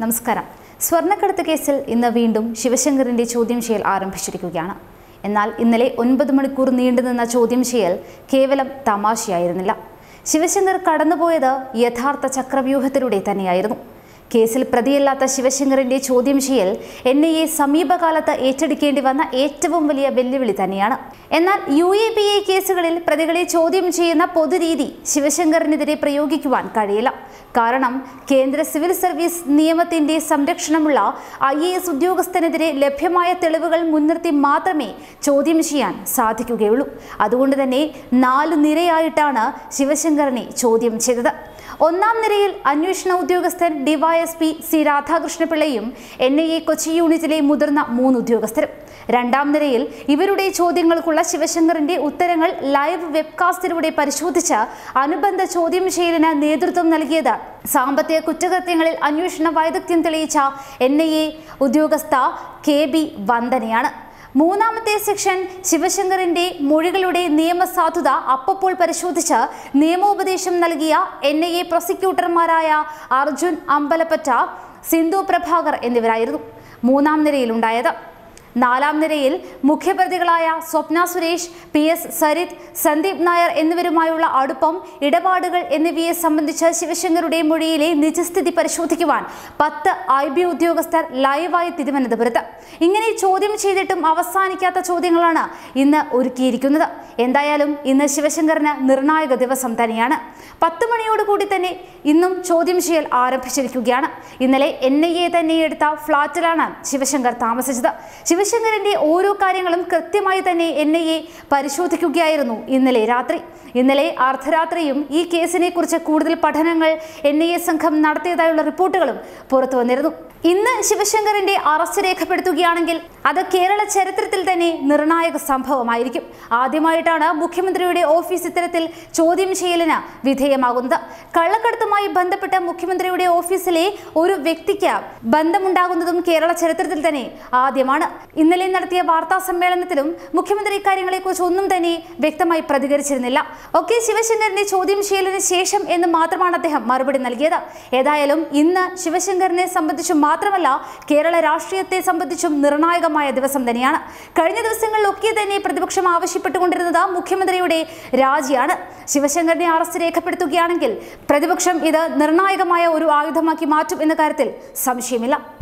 നമസ്കാരം സ്വർണ്ണക്കടത്ത് കേസിൽ ഇന്ന് വീണ്ടും ശിവശങ്കറിന്റെ ചോദ്യം ചെയ്യൽ ആരംഭിച്ചിരിക്കുകയാണ് എന്നാൽ ഇന്നലെ ഒൻപത് മണിക്കൂർ നീണ്ടുനിന്ന ചോദ്യം ചെയ്യൽ കേവലം തമാശയായിരുന്നില്ല ശിവശങ്കർ കടന്നുപോയത് യഥാർത്ഥ ചക്രവ്യൂഹത്തിലൂടെ തന്നെയായിരുന്നു കേസിൽ പ്രതിയല്ലാത്ത ശിവശങ്കറിന്റെ ചോദ്യം ചെയ്യൽ എൻ ഐ എ സമീപകാലത്ത് ഏറ്റെടുക്കേണ്ടി വന്ന ഏറ്റവും വലിയ വെല്ലുവിളി തന്നെയാണ് എന്നാൽ യു എ പി എ കേസുകളിൽ പ്രതികളെ ചോദ്യം ചെയ്യുന്ന പൊതുരീതി ശിവശങ്കറിനെതിരെ പ്രയോഗിക്കുവാൻ കഴിയില്ല കാരണം കേന്ദ്ര സിവിൽ സർവീസ് നിയമത്തിന്റെ സംരക്ഷണമുള്ള ഐ എ എസ് ഉദ്യോഗസ്ഥനെതിരെ ലഭ്യമായ തെളിവുകൾ മുൻനിർത്തി മാത്രമേ ചോദ്യം ചെയ്യാൻ സാധിക്കുകയുള്ളൂ അതുകൊണ്ട് തന്നെ നാല് നിരയായിട്ടാണ് ശിവശങ്കറിനെ ചോദ്യം ചെയ്തത് ഒന്നാം നിരയിൽ അന്വേഷണ ഉദ്യോഗസ്ഥൻ ഡിവൈഎസ്പി സി രാധാകൃഷ്ണപിള്ളയും എൻ ഐ എ കൊച്ചി യൂണിറ്റിലെ മുതിർന്ന മൂന്ന് ഉദ്യോഗസ്ഥരും രണ്ടാം നിരയിൽ ഇവരുടെ ചോദ്യങ്ങൾക്കുള്ള ശിവശങ്കറിന്റെ ഉത്തരങ്ങൾ ലൈവ് വെബ്കാസ്റ്റിലൂടെ പരിശോധിച്ച് അനുബന്ധ ചോദ്യം ചെയ്യലിന് നേതൃത്വം നൽകിയത് സാമ്പത്തിക കുറ്റകൃത്യങ്ങളിൽ അന്വേഷണ വൈദഗ്ധ്യം തെളിയിച്ച എൻ ഐ എ ഉദ്യോഗസ്ഥ കെ ബി വന്ദനയാണ് മൂന്നാമത്തെ സെക്ഷൻ ശിവശങ്കറിന്റെ മൊഴികളുടെ നിയമസാധുത അപ്പപ്പോൾ പരിശോധിച്ച് നിയമോപദേശം നൽകിയ എൻ ഐ എ പ്രോസിക്യൂട്ടർമാരായ അർജുൻ അമ്പലപ്പറ്റ സിന്ധു പ്രഭാകർ എന്നിവരായിരുന്നു മൂന്നാം നിരയിലുണ്ടായത് നാലാം നിരയിൽ മുഖ്യപ്രതികളായ സ്വപ്ന സുരേഷ് പി എസ് സരിത് സന്ദീപ് നായർ എന്നിവരുമായുള്ള അടുപ്പം ഇടപാടുകൾ എന്നിവയെ സംബന്ധിച്ച് ശിവശങ്കറുടെ മൊഴിയിലെ നിജസ്ഥിതി പരിശോധിക്കുവാൻ പത്ത് ഐ ബി ഉദ്യോഗസ്ഥർ ലൈവായി തിരുവനന്തപുരത്ത് ഇങ്ങനെ ചോദ്യം ചെയ്തിട്ടും അവസാനിക്കാത്ത ചോദ്യങ്ങളാണ് ഇന്ന് ഒരുക്കിയിരിക്കുന്നത് എന്തായാലും ഇന്ന് ശിവശങ്കറിന് നിർണായക ദിവസം തന്നെയാണ് പത്ത് മണിയോടുകൂടി തന്നെ ഇന്നും ചോദ്യം ചെയ്യൽ ആരംഭിച്ചിരിക്കുകയാണ് ഇന്നലെ എൻ ഐ എ തന്നെ എടുത്ത ഫ്ളാറ്റിലാണ് ശിവശങ്കർ താമസിച്ചത് ശിവശങ്കറിന്റെ ഓരോ കാര്യങ്ങളും കൃത്യമായി തന്നെ എൻ ഐ എ പരിശോധിക്കുകയായിരുന്നു ഇന്നലെ രാത്രി ഇന്നലെ അർദ്ധരാത്രിയും ഈ കേസിനെ കുറിച്ച് കൂടുതൽ പഠനങ്ങൾ എൻ ഐ എ സംഘം നടത്തിയതായുള്ള റിപ്പോർട്ടുകളും പുറത്തു വന്നിരുന്നു ഇന്ന് ശിവശങ്കറിന്റെ അറസ്റ്റ് രേഖപ്പെടുത്തുകയാണെങ്കിൽ അത് കേരള ചരിത്രത്തിൽ തന്നെ നിർണായക സംഭവമായിരിക്കും ആദ്യമായിട്ടാണ് മുഖ്യമന്ത്രിയുടെ ഓഫീസ് ഇത്തരത്തിൽ ചോദ്യം ചെയ്യലിന് വിധേയമാകുന്നത് കള്ളക്കടത്തുമായി ബന്ധപ്പെട്ട മുഖ്യമന്ത്രിയുടെ ഓഫീസിലെ ഒരു വ്യക്തിക്ക് ബന്ധമുണ്ടാകുന്നതും കേരള ചരിത്രത്തിൽ തന്നെ ആദ്യമാണ് ഇന്നലെ നടത്തിയ വാർത്താ സമ്മേളനത്തിലും മുഖ്യമന്ത്രി ഇക്കാര്യങ്ങളെക്കുറിച്ച് ഒന്നും തന്നെ വ്യക്തമായി പ്രതികരിച്ചിരുന്നില്ല ഒക്കെ ശിവശങ്കറിന്റെ ചോദ്യം ചെയ്യലിന് ശേഷം എന്ന് മാത്രമാണ് അദ്ദേഹം മറുപടി നൽകിയത് ഏതായാലും ഇന്ന് ശിവശങ്കറിനെ സംബന്ധിച്ചും മാത്രമല്ല കേരള രാഷ്ട്രീയത്തെ സംബന്ധിച്ചും നിർണായകമായ ദിവസം തന്നെയാണ് കഴിഞ്ഞ ദിവസങ്ങളിലൊക്കെ തന്നെ പ്രതിപക്ഷം ആവശ്യപ്പെട്ടുകൊണ്ടിരുന്നത് മുഖ്യമന്ത്രിയുടെ രാജിയാണ് ശിവശങ്കറിനെ അറസ്റ്റ് രേഖപ്പെടുത്തുകയാണെങ്കിൽ പ്രതിപക്ഷം ഇത് നിർണായകമായ ഒരു ആയുധമാക്കി മാറ്റും എന്ന കാര്യത്തിൽ സംശയമില്ല